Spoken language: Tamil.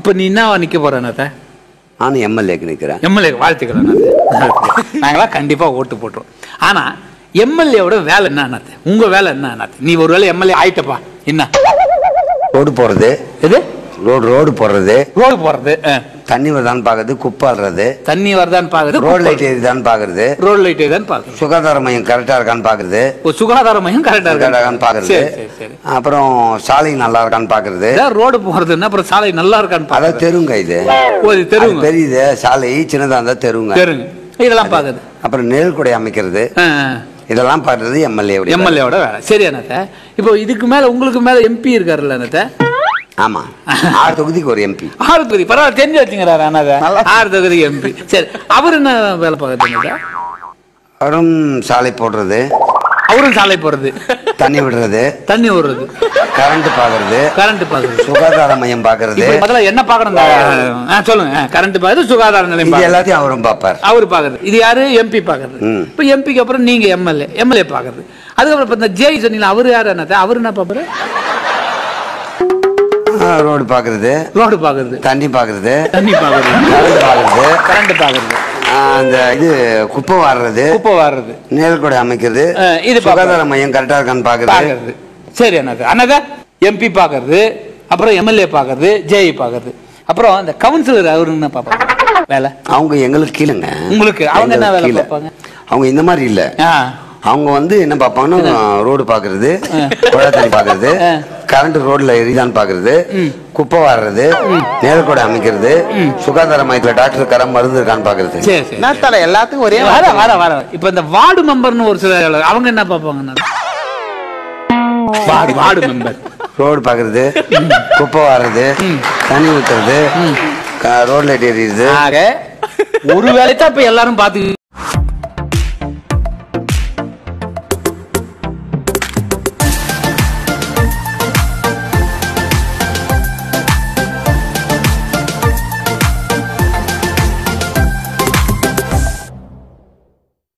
இப்போ நீ என்ன நிக்க போற அண்ணாத்த நானும் எம்எல்ஏக்கு நிற்கிறேன் எம்எல்ஏ வாழ்த்துக்கள் அண்ணாத்த நாங்களாம் கண்டிப்பா ஓட்டு போட்டுருவோம் ஆனா எம்எல்ஏவோட வேலை என்ன அண்ணாத்த உங்க வேலை என்ன அண்ணாத்த நீ ஒரு வேலை எம்எல்ஏ ஆயிட்டப்பா என்ன ரோடு போடுறது எது ரோடு ரோடு போடுறது ரோடு போறது ஆ. தண்ணி வருதான்னு பார்க்கறது குப்பை அள்ளுறது தண்ணி வருதான்னு பாக்குறது ரோடு லைட் எரியுதான்னு பார்க்கறது ரோடு லைட் தான் பாக்குறது சுகாதார மையம் கரெக்டாக இருக்கான்னு பார்க்கறது ஒரு சுகாதார மையம் கரெக்டா கரெக்டாக இருக்கு இருக்கான்னு பார்க்கறது சரி சரி சரி அப்புறம் சாலை நல்லா இருக்கான்னு பார்க்கறது ஏதாவது ரோடு போறதுன்னா அப்புறம் சாலை நல்லா இருக்கான்னு அதான் பாக்குறது தெருங்க இது ஓ இது தெருவுங்க அது பெரியது சாலை சின்னதாக இருந்தால் தெருங்க தெருங்க இதெல்லாம் பாக்குது அப்புறம் நெல்குடை அமைக்கிறது இதெல்லாம் பார்க்கறது எம்எல்ஏ எம்எல்ஏவோட வேலை சரி அண்ணாத்த இப்போ இதுக்கு மேல உங்களுக்கு மேல எம்பி இருக்காருல்ல அண்ணாத்த ஆமா ஆறு தொகுதிக்கு ஒரு எம்பி ஆறு தொகுதி பரவாயில்ல தெரிஞ்சு வச்சுங்கிறாரு அண்ணாத ஆறு தொகுதி எம்பி சரி அவர் என்ன வேலை பார்க்குறது அவரும் சாலை போடுறது அவரும் சாலை போறது தண்ணி விடுறது தண்ணி ஓடுறது கரண்ட் பார்க்கறது கரண்ட் பாக்குறது சுகாதார மையம் பார்க்கறது இப்போ முதல்ல என்ன பார்க்கணும் ஆ, சொல்லுங்க கரண்ட் பாக்குறது சுகாதார நிலையம் இது பார்க்கறது. எல்லாத்தையும் அவரும் பார்ப்பார் அவர் பாக்குறது இது யாரு எம்பி பாக்குறது ம். இப்போ எம்பிக்கு அப்புறம் நீங்க எம்எல்ஏ எம்எல்ஏ பாக்குறது அதுக்கப்புறம் இப்ப இந்த ஜேஇ சொன்னீங்களா அவர் யாரு என்னத்த அவர் என்ன பாப்பாரு ரோடு பார்க்கறது ரோடு பாக்குறது தண்ணி பார்க்கறது தண்ணி பாக்குறது கரண்ட் பார்க்கறது கரண்ட் பாக்குறது ஆ, அந்த இது குப்பை வாடுறது குப்பை வாடுறது நேர்கொடை அமைக்கிறது ஆ, இது பார்ப்பார். சுகாதார மையம் கரெக்டா இருக்கான்னு பார்க்கறது பாக்குறது சரி அண்ணாத அண்ணாத எம்பி பாக்குறது அப்புறம் எம்எல்ஏ பாக்குறது ஜேஇ பாக்குறது அப்புறம் இந்த கவுன்சிலர் அவரு என்ன பாப்பாங்க வேலை அவங்க எங்களுக்கு கீழங்க உங்களுக்கு அவங்க என்ன எங்களுக்கு வேலை கீழே. பார்ப்பாங்க அவங்க இந்த மாதிரி இல்ல ஆ அவங்க வந்து என்ன பார்ப்பாங்கன்னா ரோடு பார்க்கறது குழா தண்ணி பார்க்கறது கரண்ட் ரோட்ல எரிதான்னு பார்க்கறது குப்பை வாடுறது நேர்கொடை அமைக்கிறது சுகாதார மையத்துல டாக்டர் கரம் மருந்து இருக்கான்னு பார்க்கறது சரி சரி என்ன தல எல்லாத்துக்கும் ஒரே வர வர வர இப்ப இந்த வார்டு மெம்பர்னு ஒரு சில அவங்க என்ன பார்ப்பாங்க வார்டு வார்டு மெம்பர் ரோடு பார்க்கறது குப்பை வாடுறது தண்ணி ஊத்துறது ரோட் லைட் எரியுது ஆக ஒரு வேலை தான் இப்ப எல்லாரும் பாத்து